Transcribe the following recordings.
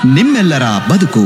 ನಿಮ್ಮೆಲ್ಲರ ಬದುಕು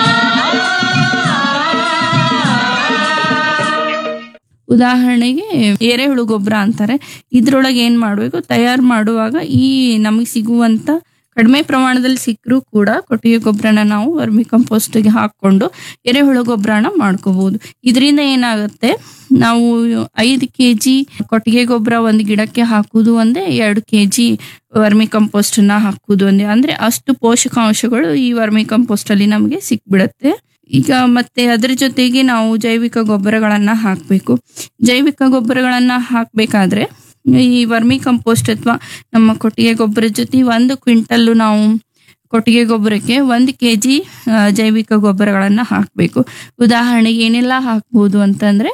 ಉದಾಹರಣೆಗೆ ಎರೆಹುಳು ಗೊಬ್ಬರ ಅಂತಾರೆ ಇದ್ರೊಳಗೆ ಏನ್ ಮಾಡಬೇಕು ತಯಾರು ಮಾಡುವಾಗ ಈ ನಮಗೆ ಸಿಗುವಂತ ಕಡಿಮೆ ಪ್ರಮಾಣದಲ್ಲಿ ಸಿಕ್ಕರೂ ಕೂಡ ಕೊಟ್ಟಿಗೆ ಗೊಬ್ಬರನ ನಾವು ವರ್ಮಿ ಕಂಪೋಸ್ಟ್ಗೆ ಹಾಕೊಂಡು ಎರೆಹುಳು ಗೊಬ್ಬರನ ಮಾಡ್ಕೋಬಹುದು ಇದರಿಂದ ಏನಾಗುತ್ತೆ ನಾವು ಐದು ಕೆ ಜಿ ಕೊಟ್ಟಿಗೆ ಗೊಬ್ಬರ ಒಂದು ಗಿಡಕ್ಕೆ ಹಾಕುವುದು ಒಂದೇ ಎರಡು ಕೆ ಜಿ ವರ್ಮಿ ಕಂಪೋಸ್ಟ್ ನ ಹಾಕುವುದು ಒಂದೇ ಅಂದ್ರೆ ಅಷ್ಟು ಪೋಷಕಾಂಶಗಳು ಈ ವರ್ಮಿ ಕಂಪೋಸ್ಟ್ ಅಲ್ಲಿ ನಮಗೆ ಸಿಕ್ಬಿಡತ್ತೆ ಈಗ ಮತ್ತೆ ಅದ್ರ ಜೊತೆಗೆ ನಾವು ಜೈವಿಕ ಗೊಬ್ಬರಗಳನ್ನ ಹಾಕಬೇಕು ಜೈವಿಕ ಗೊಬ್ಬರಗಳನ್ನ ಹಾಕಬೇಕಾದ್ರೆ ಈ ವರ್ಮಿ ಕಂಪೋಸ್ಟ್ ಅಥವಾ ನಮ್ಮ ಕೊಟ್ಟಿಗೆ ಗೊಬ್ಬರದ ಜೊತೆ ಒಂದು ಕ್ವಿಂಟಲ್ ನಾವು ಕೊಟ್ಟಿಗೆ ಗೊಬ್ಬರಕ್ಕೆ ಒಂದು ಕೆ ಜಿ ಜೈವಿಕ ಗೊಬ್ಬರಗಳನ್ನ ಹಾಕಬೇಕು ಉದಾಹರಣೆಗೆ ಏನೆಲ್ಲ ಹಾಕ್ಬೋದು ಅಂತಂದ್ರೆ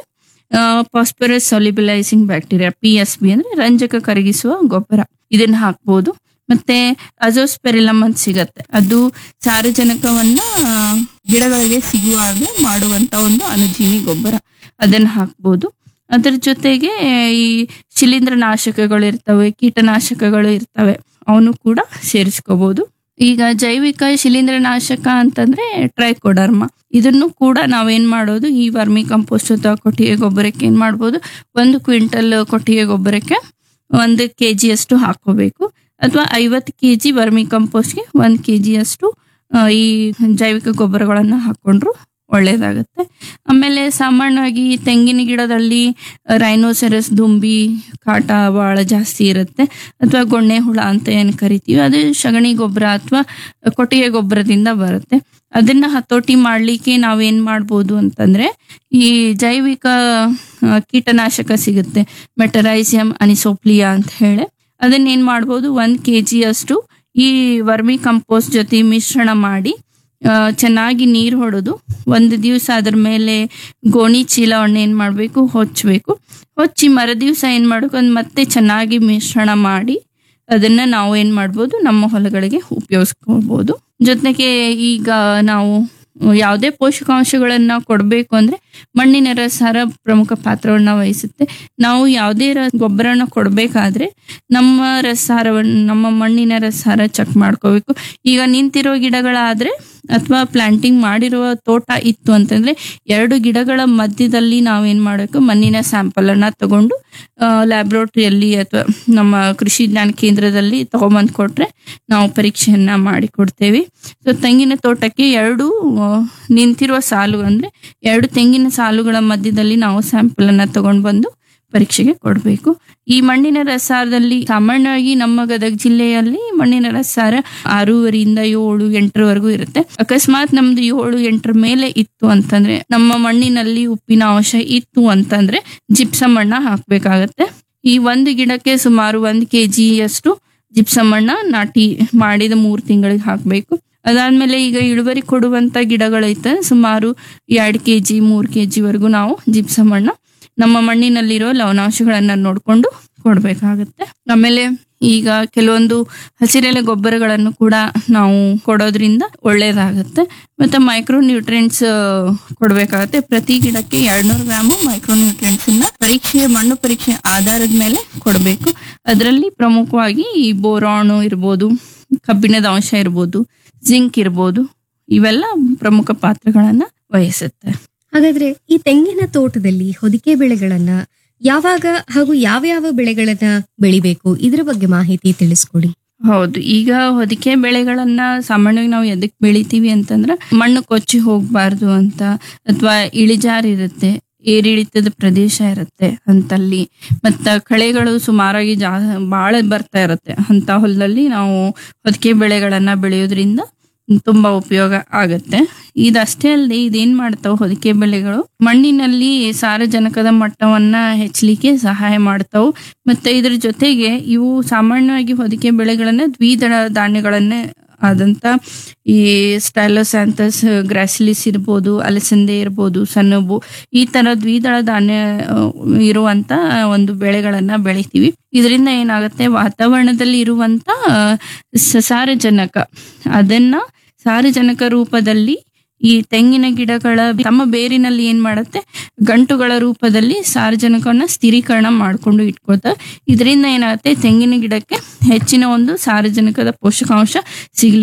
phosphorus solubilizing bacteria P S B ಅಂದ್ರೆ ರಂಜಕ ಕರಗಿಸುವ ಗೊಬ್ಬರ ಇದನ್ನ ಹಾಕ್ಬೋದು ಮತ್ತೆ ಅಜೋಸ್ಪೆರಿಲಮ್ ಅಂತ ಸಿಗತ್ತೆ ಅದು ಸಾರಜನಕವನ್ನ ಆ, ಗಿಡಗಳಿಗೆ ಸಿಗುವ ಹಾಗೆ ಮಾಡುವಂತ ಒಂದು ಅನುಜೀವಿ ಗೊಬ್ಬರ ಅದನ್ನ ಹಾಕ್ಬೋದು ಅದ್ರ ಜೊತೆಗೆ ಈ ಶಿಲೀಂಧ್ರ ನಾಶಕಗಳು ಇರ್ತವೆ ಕೀಟನಾಶಕಗಳು ಇರ್ತವೆ ಅವನು ಕೂಡ ಸೇರಿಸ್ಕೋಬಹುದು ಈಗ ಜೈವಿಕ ಶಿಲೀಂಧ್ರ ನಾಶಕ ಅಂತಂದ್ರೆ ಟ್ರೈಕೋಡರ್ಮ ಇದನ್ನು ಕೂಡ ನಾವೇನ್ ಮಾಡೋದು ಈ ವರ್ಮಿ ಕಂಪೋಸ್ಟ್ ಅಥವಾ ಕೊಟ್ಟಿಗೆ ಗೊಬ್ಬರಕ್ಕೆ ಏನ್ ಮಾಡ್ಬೋದು ಒಂದು ಕ್ವಿಂಟಲ್ ಕೊಟ್ಟಿಗೆ ಗೊಬ್ಬರಕ್ಕೆ ಒಂದು ಕೆ ಅಷ್ಟು ಹಾಕೋಬೇಕು ಅಥವಾ ಐವತ್ತು ಕೆ ಜಿ ವರ್ಮಿ ಕಂಪೋಸ್ಟ್ಗೆ ಒಂದು ಕೆ ಅಷ್ಟು ಆ, ಈ ಜೈವಿಕ ಗೊಬ್ಬರಗಳನ್ನು ಹಾಕೊಂಡ್ರು ಒಳ್ಳೇದಾಗತ್ತೆ ಆಮೇಲೆ ಸಾಮಾನ್ಯವಾಗಿ ತೆಂಗಿನ ಗಿಡದಲ್ಲಿ ರೈನೋಸೆರಸ್ ದುಂಬಿ ಕಾಟ ಬಹಳ ಜಾಸ್ತಿ ಇರುತ್ತೆ ಅಥವಾ ಗೊಣ್ಣೆ ಹುಳ ಅಂತ ಏನು ಕರಿತೀವಿ ಅದು ಸಗಣಿ ಗೊಬ್ಬರ ಅಥವಾ ಕೊಟ್ಟಿಗೆ ಗೊಬ್ಬರದಿಂದ ಬರುತ್ತೆ ಅದನ್ನ ಹತೋಟಿ ಮಾಡ್ಲಿಕ್ಕೆ ನಾವೇನ್ ಮಾಡ್ಬೋದು ಅಂತಂದ್ರೆ ಈ ಜೈವಿಕ ಆ, ಕೀಟನಾಶಕ ಸಿಗುತ್ತೆ ಮೆಟರೈಸಿಯಂ ಅನಿಸೋಪ್ಲಿಯಾ ಅಂತ ಹೇಳಿ ಅದನ್ನ ಏನ್ ಮಾಡ್ಬೋದು ಒಂದ್ ಕೆ ಅಷ್ಟು ಈ ವರ್ಮಿ ಕಂಪೋಸ್ಟ್ ಜೊತೆ ಮಿಶ್ರಣ ಮಾಡಿ ಆ, ಚೆನ್ನಾಗಿ ನೀರು ಹೊಡೆದು ಒಂದು ದಿವಸ ಅದ್ರ ಮೇಲೆ ಗೋಣಿ ಚೀಲವನ್ನ ಏನ್ ಮಾಡ್ಬೇಕು ಹೊಚ್ಚಬೇಕು ಹೊಚ್ಚಿ ಮರ ದಿವಸ ಏನ್ ಮಾಡ್ಬೇಕು ಅದ್ ಮತ್ತೆ ಚೆನ್ನಾಗಿ ಮಿಶ್ರಣ ಮಾಡಿ ಅದನ್ನ ನಾವು ಏನ್ ಮಾಡ್ಬೋದು ನಮ್ಮ ಹೊಲಗಳಿಗೆ ಉಪಯೋಗಿಸ್ಕೋಬಹುದು ಜೊತೆಗೆ ಈಗ ನಾವು ಯಾವುದೇ ಪೋಷಕಾಂಶಗಳನ್ನ ಕೊಡಬೇಕು ಅಂದ್ರೆ ಮಣ್ಣಿನ ರಸಾರ ಪ್ರಮುಖ ಪಾತ್ರವನ್ನ ವಹಿಸುತ್ತೆ ನಾವು ಯಾವುದೇ ರ ಗೊಬ್ಬರನ ಕೊಡಬೇಕಾದ್ರೆ ನಮ್ಮ ರಸಾರವನ್ನು ನಮ್ಮ ಮಣ್ಣಿನ ರಸಾರ ಚೆಕ್ ಮಾಡ್ಕೋಬೇಕು ಈಗ ನಿಂತಿರೋ ಗಿಡಗಳಾದ್ರೆ ಅಥವಾ ಪ್ಲಾಂಟಿಂಗ್ ಮಾಡಿರುವ ತೋಟ ಇತ್ತು ಅಂತಂದ್ರೆ ಎರಡು ಗಿಡಗಳ ಮಧ್ಯದಲ್ಲಿ ನಾವೇನ್ ಮಾಡಬೇಕು ಮಣ್ಣಿನ ಸ್ಯಾಂಪಲ್ ಅನ್ನ ತಗೊಂಡು ಲ್ಯಾಬ್ರೋಟರಿಯಲ್ಲಿ ಅಥವಾ ನಮ್ಮ ಕೃಷಿ ವಿಜ್ಞಾನ ಕೇಂದ್ರದಲ್ಲಿ ತಗೊಂಬಂದ್ ಕೊಟ್ರೆ ನಾವು ಪರೀಕ್ಷೆಯನ್ನ ಮಾಡಿ ಕೊಡ್ತೇವೆ ಸೊ ತೆಂಗಿನ ತೋಟಕ್ಕೆ ಎರಡು ಆ, ನಿಂತಿರುವ ಸಾಲು ಅಂದ್ರೆ ಎರಡು ತೆಂಗಿನ ಸಾಲುಗಳ ಮಧ್ಯದಲ್ಲಿ ನಾವು ಸ್ಯಾಂಪಲ್ ಅನ್ನ ತಗೊಂಡ್ ಬಂದು ಪರೀಕ್ಷೆಗೆ ಕೊಡಬೇಕು ಈ ಮಣ್ಣಿನ ರಸಾರದಲ್ಲಿ ಸಾಮಾನ್ಯವಾಗಿ ನಮ್ಮ ಗದಗ ಜಿಲ್ಲೆಯಲ್ಲಿ ಮಣ್ಣಿನ ರಸಾರ ಆರೂವರೆಯಿಂದ ಏಳು ಎಂಟರವರೆಗೂ ಇರುತ್ತೆ ಅಕಸ್ಮಾತ್ ನಮ್ದು ಏಳು ಎಂಟರ ಮೇಲೆ ಇತ್ತು ಅಂತಂದ್ರೆ ನಮ್ಮ ಮಣ್ಣಿನಲ್ಲಿ ಉಪ್ಪಿನ ಅಂಶ ಇತ್ತು ಅಂತಂದ್ರೆ ಜಿಪ್ಸಮ್ ಮಣ್ಣ ಹಾಕ್ಬೇಕಾಗತ್ತೆ ಈ ಒಂದು ಗಿಡಕ್ಕೆ ಸುಮಾರು ಒಂದ್ ಕೆ ಅಷ್ಟು ಜಿಪ್ಸಮ್ ಮಣ್ಣ ನಾಟಿ ಮಾಡಿದ ಮೂರ್ ತಿಂಗಳಿಗೆ ಹಾಕ್ಬೇಕು ಅದಾದ್ಮೇಲೆ ಈಗ ಇಳುವರಿ ಕೊಡುವಂತ ಗಿಡಗಳೈತೆ ಸುಮಾರು ಎರಡ್ ಕೆ ಜಿ ಮೂರ್ ಕೆ ವರೆಗೂ ನಾವು ಜಿಪ್ಸಮ್ ಮಣ್ಣ ನಮ್ಮ ಮಣ್ಣಿನಲ್ಲಿರೋ ಲವಣಾಂಶಗಳನ್ನ ನೋಡ್ಕೊಂಡು ಕೊಡ್ಬೇಕಾಗತ್ತೆ ಆಮೇಲೆ ಈಗ ಕೆಲವೊಂದು ಹಸಿರೆಲೆ ಗೊಬ್ಬರಗಳನ್ನು ಕೂಡ ನಾವು ಕೊಡೋದ್ರಿಂದ ಒಳ್ಳೇದಾಗತ್ತೆ ಮತ್ತೆ ಮೈಕ್ರೋ ನ್ಯೂಟ್ರಿಯೆಂಟ್ಸ್ ಕೊಡ್ಬೇಕಾಗತ್ತೆ ಪ್ರತಿ ಗಿಡಕ್ಕೆ ಎರಡ್ನೂರು ಗ್ರಾಮ್ ಮೈಕ್ರೋ ನ್ಯೂಟ್ರಿಯೆಂಟ್ಸ್ ಅನ್ನ ಪರೀಕ್ಷೆ ಮಣ್ಣು ಪರೀಕ್ಷೆ ಆಧಾರದ ಮೇಲೆ ಕೊಡಬೇಕು ಅದರಲ್ಲಿ ಪ್ರಮುಖವಾಗಿ ಈ ಬೋರಾಣು ಇರ್ಬೋದು ಕಬ್ಬಿಣದ ಅಂಶ ಇರ್ಬೋದು ಜಿಂಕ್ ಇರ್ಬೋದು ಇವೆಲ್ಲ ಪ್ರಮುಖ ಪಾತ್ರಗಳನ್ನ ವಹಿಸುತ್ತೆ ಹಾಗಾದ್ರೆ ಈ ತೆಂಗಿನ ತೋಟದಲ್ಲಿ ಹೊದಿಕೆ ಬೆಳೆಗಳನ್ನ ಯಾವಾಗ ಹಾಗೂ ಯಾವ್ಯಾವ ಬೆಳೆಗಳನ್ನ ಬೆಳಿಬೇಕು ಇದ್ರ ಬಗ್ಗೆ ಮಾಹಿತಿ ತಿಳಿಸ್ಕೊಡಿ ಹೌದು ಈಗ ಹೊದಿಕೆ ಬೆಳೆಗಳನ್ನ ಸಾಮಾನ್ಯವಾಗಿ ನಾವು ಎದಕ್ ಬೆಳಿತೀವಿ ಅಂತಂದ್ರೆ ಮಣ್ಣು ಕೊಚ್ಚಿ ಹೋಗ್ಬಾರ್ದು ಅಂತ ಅಥವಾ ಇಳಿಜಾರ್ ಇರುತ್ತೆ ಏರಿಳಿತದ ಪ್ರದೇಶ ಇರುತ್ತೆ ಅಂತಲ್ಲಿ ಮತ್ತ ಕಳೆಗಳು ಸುಮಾರಾಗಿ ಜಾ ಬಾಳ ಬರ್ತಾ ಇರುತ್ತೆ ಅಂತ ಹೊಲದಲ್ಲಿ ನಾವು ಹೊದಿಕೆ ಬೆಳೆಗಳನ್ನ ಬೆಳೆಯೋದ್ರಿಂದ ತುಂಬಾ ಉಪಯೋಗ ಆಗತ್ತೆ ಇದಷ್ಟೇ ಅಲ್ಲದೆ ಇದೇನ್ ಮಾಡ್ತಾವ ಹೊದಿಕೆ ಬೆಳೆಗಳು ಮಣ್ಣಿನಲ್ಲಿ ಸಾರಜನಕದ ಮಟ್ಟವನ್ನ ಹೆಚ್ಚಲಿಕ್ಕೆ ಸಹಾಯ ಮಾಡ್ತಾವು ಮತ್ತೆ ಇದ್ರ ಜೊತೆಗೆ ಇವು ಸಾಮಾನ್ಯವಾಗಿ ಹೊದಿಕೆ ಬೆಳೆಗಳನ್ನ ದ್ವಿದಳ ಧಾನ್ಯಗಳನ್ನೇ ಆದಂತ ಈ ಸ್ಟೈಲೋಸ್ಯಾಂಥಸ್ ಗ್ರಾಸಿಲಿಸ್ ಇರ್ಬೋದು ಅಲಸಂದೆ ಇರ್ಬೋದು ಸನ್ನಬು ಈ ತರ ದ್ವಿದಳ ಧಾನ್ಯ ಆ, ಇರುವಂತ ಒಂದು ಬೆಳೆಗಳನ್ನ ಬೆಳಿತೀವಿ ಇದರಿಂದ ಏನಾಗುತ್ತೆ ವಾತಾವರಣದಲ್ಲಿ ಇರುವಂತ ಆ, ಸ- ಸಾರಜನಕ ಅದನ್ನ ಸಾರಜನಕ ರೂಪದಲ್ಲಿ ಈ ತೆಂಗಿನ ಗಿಡಗಳ ತಮ್ಮ ಬೇರಿನಲ್ಲಿ ಏನ್ ಮಾಡುತ್ತೆ ಗಂಟುಗಳ ರೂಪದಲ್ಲಿ ಸಾರಜನಕವನ್ನ ಸ್ಥಿರೀಕರಣ ಮಾಡ್ಕೊಂಡು ಇಟ್ಕೋತ ಇದರಿಂದ ಏನಾಗುತ್ತೆ ತೆಂಗಿನ ಗಿಡಕ್ಕೆ ಹೆಚ್ಚಿನ ಒಂದು ಸಾರಜನಕದ ಪೋಷಕಾಂಶ ಸಿಗ್ಲಿಕ್ಕೆ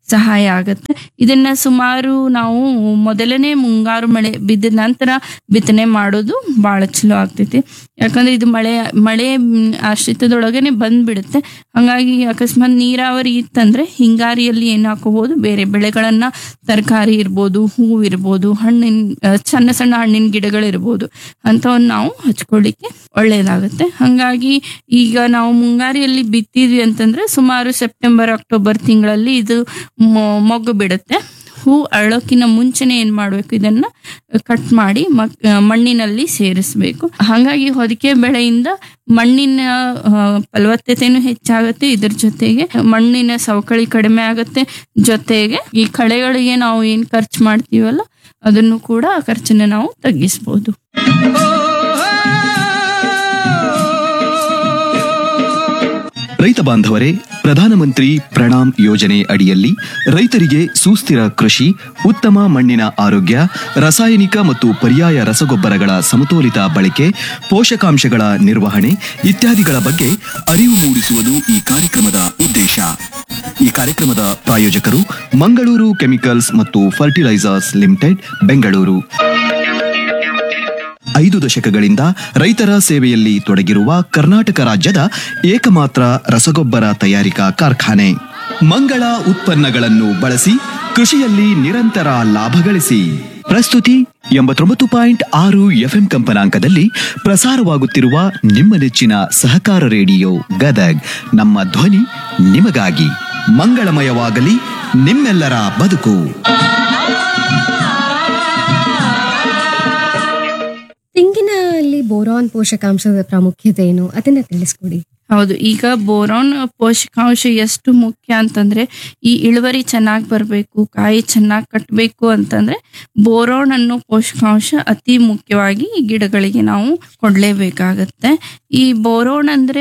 ಸಹಾಯ ಆಗುತ್ತೆ ಇದನ್ನ ಸುಮಾರು ನಾವು ಮೊದಲನೇ ಮುಂಗಾರು ಮಳೆ ಬಿದ್ದ ನಂತರ ಬಿತ್ತನೆ ಮಾಡೋದು ಬಹಳ ಚಲೋ ಆಗ್ತೈತಿ ಯಾಕಂದ್ರೆ ಇದು ಮಳೆ ಮಳೆ ಮ್, ಆಶ್ರಿತದೊಳಗನೆ ಬಂದ್ಬಿಡುತ್ತೆ ಹಾಗಾಗಿ ಅಕಸ್ಮಾತ್ ನೀರಾವರಿ ಇತ್ತಂದ್ರೆ ಹಿಂಗಾರಿಯಲ್ಲಿ ಏನ್ ಹಾಕೋಬಹುದು ಬೇರೆ ಬೆಳೆಗಳನ್ನ ತರಕಾರಿ ಇರ್ಬೋದು ಹೂವು ಇರ್ಬೋದು ಹಣ್ಣಿನ ಆ, ಸಣ್ಣ ಸಣ್ಣ ಹಣ್ಣಿನ ಗಿಡಗಳಿರ್ಬೋದು ಅಂಥವನ್ನ ನಾವು ಹಚ್ಕೊಳ್ಳಿಕ್ಕೆ ಒಳ್ಳೇದಾಗುತ್ತೆ ಹಾಗಾಗಿ ಈಗ ನಾವು ಮುಂಗಾರಿಯಲ್ಲಿ ಬಿತ್ತಿದ್ವಿ ಅಂತಂದ್ರೆ ಸುಮಾರು ಸೆಪ್ಟೆಂಬರ್ ಅಕ್ಟೋಬರ್ ತಿಂಗಳಲ್ಲಿ ಇದು ಮೊ- ಮೊಗ್ಗು ಬಿಡುತ್ತೆ ಹೂ ಅರಳೋಕಿನ ಮುಂಚೆನೆ ಏನ್ ಮಾಡ್ಬೇಕು ಇದನ್ನ ಕಟ್ ಮಾಡಿ ಮಕ್- ಆ, ಮಣ್ಣಿನಲ್ಲಿ ಸೇರಿಸ್ಬೇಕು ಹಾಗಾಗಿ ಹೊದಿಕೆ ಬೆಳೆಯಿಂದ ಮಣ್ಣಿನ ಆ, ಫಲವತ್ತತೆನೂ ಹೆಚ್ಚಾಗುತ್ತೆ ಇದ್ರ ಜೊತೆಗೆ ಮಣ್ಣಿನ ಸವಕಳಿ ಕಡಿಮೆ ಆಗುತ್ತೆ ಜೊತೆಗೆ ಈ ಕಳೆಗಳಿಗೆ ನಾವು ಏನ್ ಖರ್ಚು ಮಾಡ್ತೀವಲ್ಲ ಅದನ್ನು ಕೂಡ ಆ ಖರ್ಚನ್ನ ನಾವು ತಗ್ಗಿಸ್ಬೋದು ರೈತ ಬಾಂಧವರೇ ಪ್ರಧಾನಮಂತ್ರಿ ಪ್ರಣಾಮ್ ಯೋಜನೆ ಅಡಿಯಲ್ಲಿ ರೈತರಿಗೆ ಸುಸ್ಥಿರ ಕೃಷಿ ಉತ್ತಮ ಮಣ್ಣಿನ ಆರೋಗ್ಯ ರಾಸಾಯನಿಕ ಮತ್ತು ಪರ್ಯಾಯ ರಸಗೊಬ್ಬರಗಳ ಸಮತೋಲಿತ ಬಳಕೆ ಪೋಷಕಾಂಶಗಳ ನಿರ್ವಹಣೆ ಇತ್ಯಾದಿಗಳ ಬಗ್ಗೆ ಅರಿವು ಮೂಡಿಸುವುದು ಈ ಕಾರ್ಯಕ್ರಮದ ಉದ್ದೇಶ ಈ ಕಾರ್ಯಕ್ರಮದ ಪ್ರಾಯೋಜಕರು ಮಂಗಳೂರು ಕೆಮಿಕಲ್ಸ್ ಮತ್ತು ಫರ್ಟಿಲೈಸರ್ಸ್ ಲಿಮಿಟೆಡ್ ಬೆಂಗಳೂರು ಐದು ದಶಕಗಳಿಂದ ರೈತರ ಸೇವೆಯಲ್ಲಿ ತೊಡಗಿರುವ ಕರ್ನಾಟಕ ರಾಜ್ಯದ ಏಕಮಾತ್ರ ರಸಗೊಬ್ಬರ ತಯಾರಿಕಾ ಕಾರ್ಖಾನೆ ಮಂಗಳ ಉತ್ಪನ್ನಗಳನ್ನು ಬಳಸಿ ಕೃಷಿಯಲ್ಲಿ ನಿರಂತರ ಲಾಭ ಗಳಿಸಿ ಪ್ರಸ್ತುತಿ ಎಂಬತ್ತೊಂಬತ್ತು ಪಾಯಿಂಟ್ ಆರು ಎಫ್ಎಂ ಕಂಪನಾಂಕದಲ್ಲಿ ಪ್ರಸಾರವಾಗುತ್ತಿರುವ ನಿಮ್ಮ ನೆಚ್ಚಿನ ಸಹಕಾರ ರೇಡಿಯೋ ಗದಗ್ ನಮ್ಮ ಧ್ವನಿ ನಿಮಗಾಗಿ ಮಂಗಳಮಯವಾಗಲಿ ನಿಮ್ಮೆಲ್ಲರ ಬದುಕು ತೆಂಗಿನಲ್ಲಿ ಬೋರಾನ್ ಪೋಷಕಾಂಶದ ಪ್ರಾಮುಖ್ಯತೆ ಏನು ಅದನ್ನ ತಿಳಿಸ್ಕೊಡಿ ಹೌದು ಈಗ ಬೋರಾನ್ ಪೋಷಕಾಂಶ ಎಷ್ಟು ಮುಖ್ಯ ಅಂತಂದ್ರೆ ಈ ಇಳುವರಿ ಚೆನ್ನಾಗಿ ಬರಬೇಕು ಕಾಯಿ ಚೆನ್ನಾಗಿ ಕಟ್ಟಬೇಕು ಅಂತಂದ್ರೆ ಬೋರಾನ್ ಅನ್ನೋ ಪೋಷಕಾಂಶ ಅತಿ ಮುಖ್ಯವಾಗಿ ಈ ಗಿಡಗಳಿಗೆ ನಾವು ಕೊಡ್ಲೇಬೇಕಾಗತ್ತೆ ಈ ಬೋರೋನ್ ಅಂದ್ರೆ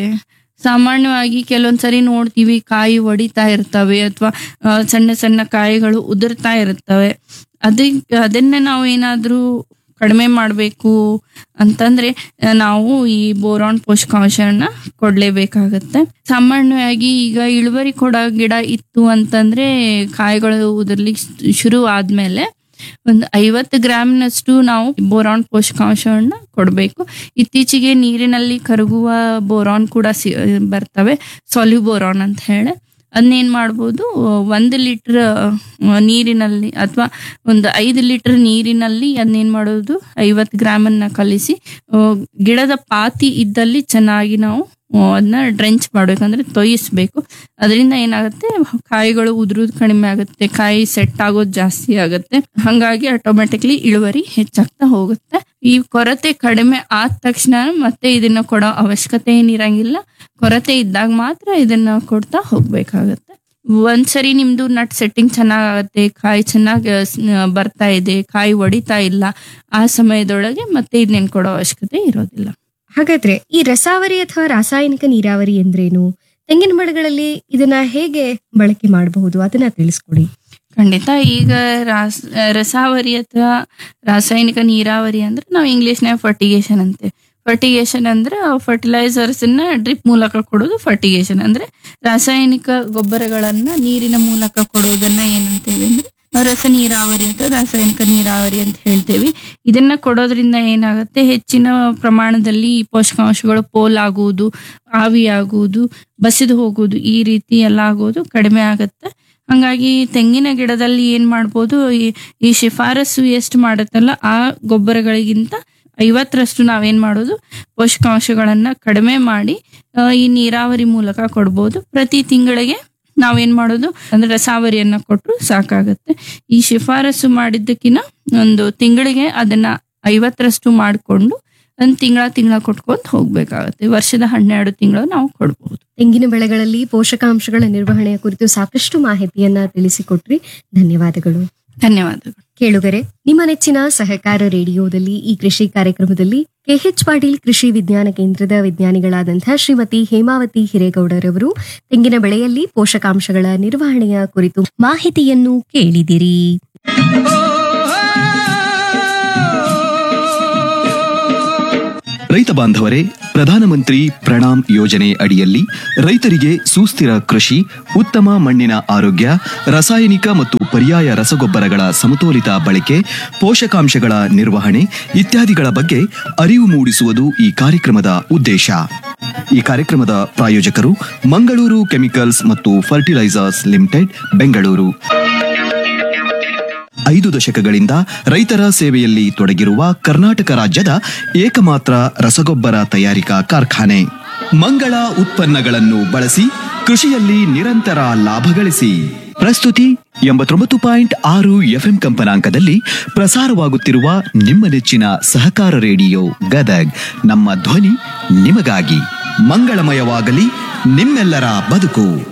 ಸಾಮಾನ್ಯವಾಗಿ ಕೆಲವೊಂದ್ಸರಿ ನೋಡ್ತೀವಿ ಕಾಯಿ ಒಡಿತಾ ಇರ್ತವೆ ಅಥವಾ ಸಣ್ಣ ಸಣ್ಣ ಕಾಯಿಗಳು ಉದುರ್ತಾ ಇರ್ತವೆ ಅದಕ್ಕೆ ಅದನ್ನ ನಾವು ಏನಾದ್ರೂ ಕಡಿಮೆ ಮಾಡಬೇಕು ಅಂತಂದ್ರೆ ಆ, ನಾವು ಈ ಬೋರಾನ್ ಪೋಷಕಾಂಶನ ಕೊಡ್ಲೇಬೇಕಾಗತ್ತೆ ಸಾಮಾನ್ಯವಾಗಿ ಈಗ ಇಳುವರಿ ಕೊಡೋ ಗಿಡ ಇತ್ತು ಅಂತಂದ್ರೆ ಕಾಯಿಗಳು ಉದುರ್ಲಿಕ್ಕೆ ಶುರು ಆದ್ಮೇಲೆ ಒಂದು ಐವತ್ತು ಗ್ರಾಮ್ನಷ್ಟು ನಾವು ಬೋರಾನ್ ಪೋಷಕಾಂಶವನ್ನ ಕೊಡಬೇಕು ಇತ್ತೀಚೆಗೆ ನೀರಿನಲ್ಲಿ ಕರಗುವ ಬೋರಾನ್ ಕೂಡ ಸಿ ಬರ್ತವೆ ಸೊಲ್ಯು ಬೋರಾನ್ ಅಂತ ಹೇಳಿ ಅದನ್ನೇನ್ ಮಾಡ್ಬೋದು ಒಂದು ಲೀಟರ್ ನೀರಿನಲ್ಲಿ ಅಥವಾ ಒಂದು ಐದು ಲೀಟರ್ ನೀರಿನಲ್ಲಿ ಅದನ್ನೇನ್ ಮಾಡೋದು ಐವತ್ತು ಗ್ರಾಮನ್ನ ಕಲಿಸಿ ಆ, ಗಿಡದ ಪಾತಿ ಇದ್ದಲ್ಲಿ ಚೆನ್ನಾಗಿ ನಾವು ಅದನ್ನ ಡ್ರೆಂಚ್ ಮಾಡ್ಬೇಕಂದ್ರೆ ತೊಯಿಸ್ಬೇಕು ಅದರಿಂದ ಏನಾಗುತ್ತೆ ಕಾಯಿಗಳು ಉದುರುದು ಕಡಿಮೆ ಆಗುತ್ತೆ ಕಾಯಿ ಸೆಟ್ ಆಗೋದು ಜಾಸ್ತಿ ಆಗುತ್ತೆ ಹಂಗಾಗಿ ಆಟೋಮೆಟಿಕ್ಲಿ ಇಳುವರಿ ಹೆಚ್ಚಾಗ್ತಾ ಹೋಗುತ್ತೆ ಈ ಕೊರತೆ ಕಡಿಮೆ ಆದ ತಕ್ಷಣ ಮತ್ತೆ ಇದನ್ನ ಕೊಡೋ ಅವಶ್ಯಕತೆ ಏನಿರಂಗಿಲ್ಲ ಕೊರತೆ ಇದ್ದಾಗ ಮಾತ್ರ ಇದನ್ನ ಕೊಡ್ತಾ ಹೋಗ್ಬೇಕಾಗತ್ತೆ ಒಂದ್ಸರಿ ನಿಮ್ದು ನಟ್ ಸೆಟ್ಟಿಂಗ್ ಚೆನ್ನಾಗಾಗತ್ತೆ ಕಾಯಿ ಚೆನ್ನಾಗಿ ಬರ್ತಾ ಇದೆ ಕಾಯಿ ಒಡಿತಾ ಇಲ್ಲ ಆ ಸಮಯದೊಳಗೆ ಮತ್ತೆ ಇದನ್ನೇನ್ ಕೊಡೋ ಅವಶ್ಯಕತೆ ಇರೋದಿಲ್ಲ ಹಾಗಾದ್ರೆ ಈ ರಸಾವರಿ ಅಥವಾ ರಾಸಾಯನಿಕ ನೀರಾವರಿ ಎಂದ್ರೇನು ತೆಂಗಿನ ಮರಗಳಲ್ಲಿ ಇದನ್ನ ಹೇಗೆ ಬಳಕೆ ಮಾಡಬಹುದು ಅದನ್ನ ತಿಳಿಸ್ಕೊಡಿ ಖಂಡಿತ ಈಗ ರಾಸ್ ರಸಾವರಿ ಅಥವಾ ರಾಸಾಯನಿಕ ನೀರಾವರಿ ಅಂದ್ರೆ ನಾವು ಇಂಗ್ಲಿಷ್ನ್ಯಾಗ ಫರ್ಟಿಗೇಷನ್ ಅಂತೆ ಫರ್ಟಿಗೇಷನ್ ಅಂದ್ರೆ ಫರ್ಟಿಲೈಸರ್ಸ್ ನ ಡ್ರಿಪ್ ಮೂಲಕ ಕೊಡೋದು ಫರ್ಟಿಗೇಷನ್ ಅಂದ್ರೆ ರಾಸಾಯನಿಕ ಗೊಬ್ಬರಗಳನ್ನ ನೀರಿನ ಮೂಲಕ ಕೊಡೋದನ್ನ ಏನಂತೇವೆ ಅಂದ್ರೆ ರಸ ನೀರಾವರಿ ಅಥವಾ ರಾಸಾಯನಿಕ ನೀರಾವರಿ ಅಂತ ಹೇಳ್ತೇವೆ ಇದನ್ನ ಕೊಡೋದ್ರಿಂದ ಏನಾಗುತ್ತೆ ಹೆಚ್ಚಿನ ಪ್ರಮಾಣದಲ್ಲಿ ಈ ಪೋಷಕಾಂಶಗಳು ಪೋಲಾಗುವುದು ಆವಿಯಾಗುವುದು ಬಸಿದು ಹೋಗುವುದು ಈ ರೀತಿ ಎಲ್ಲ ಆಗೋದು ಕಡಿಮೆ ಆಗುತ್ತೆ ಹಂಗಾಗಿ ತೆಂಗಿನ ಗಿಡದಲ್ಲಿ ಏನ್ ಮಾಡ್ಬೋದು ಈ- ಈ ಶಿಫಾರಸು ಎಷ್ಟು ಮಾಡುತ್ತಲ್ಲ ಆ ಗೊಬ್ಬರಗಳಿಗಿಂತ ಐವತ್ತರಷ್ಟು ನಾವೇನ್ ಮಾಡೋದು ಪೋಷಕಾಂಶಗಳನ್ನ ಕಡಿಮೆ ಮಾಡಿ ಆ, ಈ ನೀರಾವರಿ ಮೂಲಕ ಕೊಡ್ಬೋದು ಪ್ರತಿ ತಿಂಗಳಿಗೆ ನಾವೇನ್ ಮಾಡೋದು ಅಂದ್ರೆ ರಸಾವರಿಯನ್ನ ಕೊಟ್ಟರು ಸಾಕಾಗತ್ತೆ ಈ ಶಿಫಾರಸು ಮಾಡಿದ್ದಕ್ಕಿನ ಒಂದು ತಿಂಗಳಿಗೆ ಅದನ್ನ ಐವತ್ತರಷ್ಟು ಮಾಡಿಕೊಂಡು ಒಂದ್ ತಿಂಗಳ ತಿಂಗಳ ಕೊಟ್ಕೊಂತ ಹೋಗ್ಬೇಕಾಗತ್ತೆ ವರ್ಷದ ಹನ್ನೆರಡು ತಿಂಗಳು ನಾವು ಕೊಡ್ಬೋದು ತೆಂಗಿನ ಬೆಳೆಗಳಲ್ಲಿ ಪೋಷಕಾಂಶಗಳ ನಿರ್ವಹಣೆಯ ಕುರಿತು ಸಾಕಷ್ಟು ಮಾಹಿತಿಯನ್ನ ತಿಳಿಸಿಕೊಟ್ರಿ ಧನ್ಯವಾದಗಳು ಧನ್ಯವಾದಗಳು ಕೇಳುಗರೆ ನಿಮ್ಮ ನೆಚ್ಚಿನ ಸಹಕಾರ ರೇಡಿಯೋದಲ್ಲಿ ಈ ಕೃಷಿ ಕಾರ್ಯಕ್ರಮದಲ್ಲಿ ಕೆಎಚ್ ಪಾಟೀಲ್ ಕೃಷಿ ವಿಜ್ಞಾನ ಕೇಂದ್ರದ ವಿಜ್ಞಾನಿಗಳಾದಂತಹ ಶ್ರೀಮತಿ ಹೇಮಾವತಿ ಹಿರೇಗೌಡರವರು ತೆಂಗಿನ ಬೆಳೆಯಲ್ಲಿ ಪೋಷಕಾಂಶಗಳ ನಿರ್ವಹಣೆಯ ಕುರಿತು ಮಾಹಿತಿಯನ್ನು ಕೇಳಿದಿರಿ ರೈತ ಬಾಂಧವರೇ ಪ್ರಧಾನಮಂತ್ರಿ ಪ್ರಣಾಮ್ ಯೋಜನೆ ಅಡಿಯಲ್ಲಿ ರೈತರಿಗೆ ಸುಸ್ಥಿರ ಕೃಷಿ ಉತ್ತಮ ಮಣ್ಣಿನ ಆರೋಗ್ಯ ರಾಸಾಯನಿಕ ಮತ್ತು ಪರ್ಯಾಯ ರಸಗೊಬ್ಬರಗಳ ಸಮತೋಲಿತ ಬಳಕೆ ಪೋಷಕಾಂಶಗಳ ನಿರ್ವಹಣೆ ಇತ್ಯಾದಿಗಳ ಬಗ್ಗೆ ಅರಿವು ಮೂಡಿಸುವುದು ಈ ಕಾರ್ಯಕ್ರಮದ ಉದ್ದೇಶ ಈ ಕಾರ್ಯಕ್ರಮದ ಪ್ರಾಯೋಜಕರು ಮಂಗಳೂರು ಕೆಮಿಕಲ್ಸ್ ಮತ್ತು ಫರ್ಟಿಲೈಸರ್ಸ್ ಲಿಮಿಟೆಡ್ ಬೆಂಗಳೂರು ಐದು ದಶಕಗಳಿಂದ ರೈತರ ಸೇವೆಯಲ್ಲಿ ತೊಡಗಿರುವ ಕರ್ನಾಟಕ ರಾಜ್ಯದ ಏಕಮಾತ್ರ ರಸಗೊಬ್ಬರ ತಯಾರಿಕಾ ಕಾರ್ಖಾನೆ ಮಂಗಳ ಉತ್ಪನ್ನಗಳನ್ನು ಬಳಸಿ ಕೃಷಿಯಲ್ಲಿ ನಿರಂತರ ಲಾಭ ಗಳಿಸಿ ಪ್ರಸ್ತುತಿ ಎಂಬತ್ತೊಂಬತ್ತು ಪಾಯಿಂಟ್ ಆರು ಎಫ್ಎಂ ಕಂಪನಾಂಕದಲ್ಲಿ ಪ್ರಸಾರವಾಗುತ್ತಿರುವ ನಿಮ್ಮ ನೆಚ್ಚಿನ ಸಹಕಾರ ರೇಡಿಯೋ ಗದಗ್ ನಮ್ಮ ಧ್ವನಿ ನಿಮಗಾಗಿ ಮಂಗಳಮಯವಾಗಲಿ ನಿಮ್ಮೆಲ್ಲರ ಬದುಕು